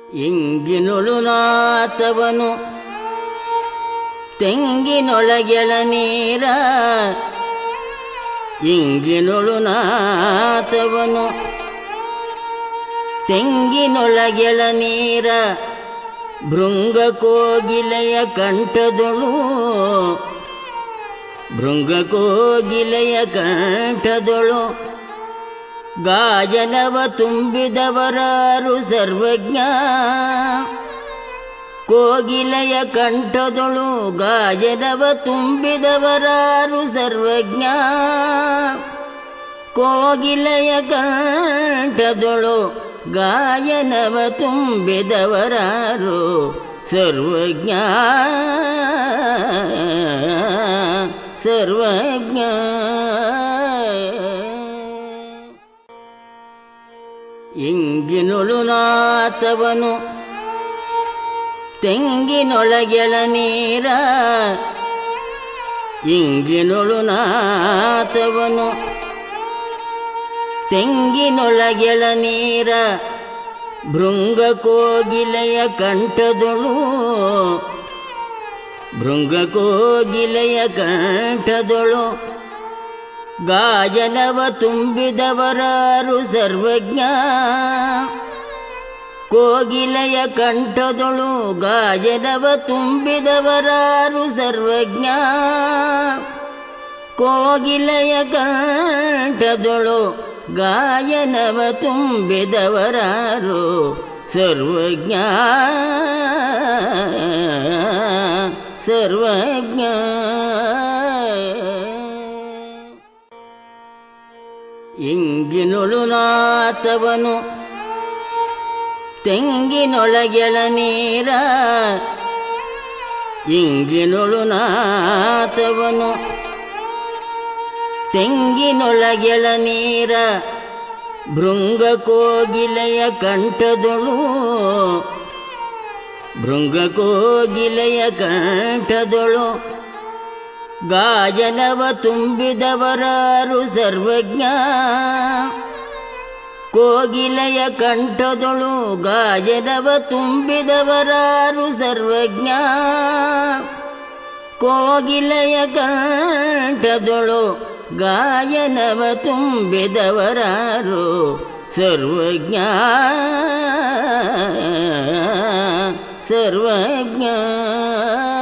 ಇಂಗಿನುಳು ನಾತವನು ತೆಂಗಿನೊಳಗೆಳ ನೀರ ಇಂಗಿನುಳು ನಾತವನು ತೆಂಗಿನೊಳಗೆಳ ನೀರ ಭೃಂಗ ಕೋಗಿಲೆಯ ಕಂಠದೊಳು ಭೃಂಗ ಕೋಗಿಲೆಯ ಕಂಠದೊಳು ಗಾಯನವ ತುಂಬಿದವರಾರು ಸರ್ವಜ್ಞ ಕೋಗಿಲೆಯ ಕಂಠದೊಳು ಗಾಯನವ ತುಂಬಿದವರಾರು ಸರ್ವಜ್ಞ ಕೋಗಿಲೆಯ ಕಂಠದೊಳು ಗಾಯನವ ತುಂಬಿದವರಾರು ಸರ್ವಜ್ಞ ಸರ್ವಜ್ಞ ಇಂಗಿನುಳು ನಾತವನು ತೆಂಗಿನೊಳಗೆಳ ನೀರ ಇಂಗಿನುಳು ನಾತವನು ತೆಂಗಿನೊಳಗೆಳ ನೀರ ಭೃಂಗ ಕೋಗಿಲೆಯ ಕಂಠದೊಳು ಭೃಂಗ ಕೋಗಿಲೆಯ ಕಂಠದೊಳು ಗಾಯನವ ತುಂಬಿದವರಾರು ಸರ್ವಜ್ಞ ಕೋಗಿಲೆಯ ಕಂಠದೊಳು ಗಾಯನವ ತುಂಬಿದವರಾರು ಸರ್ವಜ್ಞ ಕೋಗಿಲೆಯ ಕಂಠದೊಳು ಗಾಯನವ ತುಂಬಿದವರಾರು ಸರ್ವಜ್ಞ ಸರ್ವಜ್ಞ ಇಂಗಿನುಳು ನಾತವನು ತೆಂಗಿನೊಳಗೆಳ ನೀರ ಇಂಗಿನುಳು ನಾತವನು ತೆಂಗಿನೊಳಗೆಳ ನೀರ ಭೃಂಗ ಕೋಗಿಲೆಯ ಕಂಠದೊಳು ಭೃಂಗ ಕೋಗಿಲೆಯ ಕಂಠದೊಳು ಗಾಯನವ ತುಂಬಿದವರಾರು ಸರ್ವಜ್ಞ ಕೋಗಿಲೆಯ ಕಂಠದೊಳು ಗಾಯನವ ತುಂಬಿದವರಾರು ಸರ್ವಜ್ಞ ಕೋಗಿಲೆಯ ಕಂಠದೊಳು ಗಾಯನವ ತುಂಬಿದವರಾರು ಸರ್ವಜ್ಞ ಸರ್ವಜ್ಞ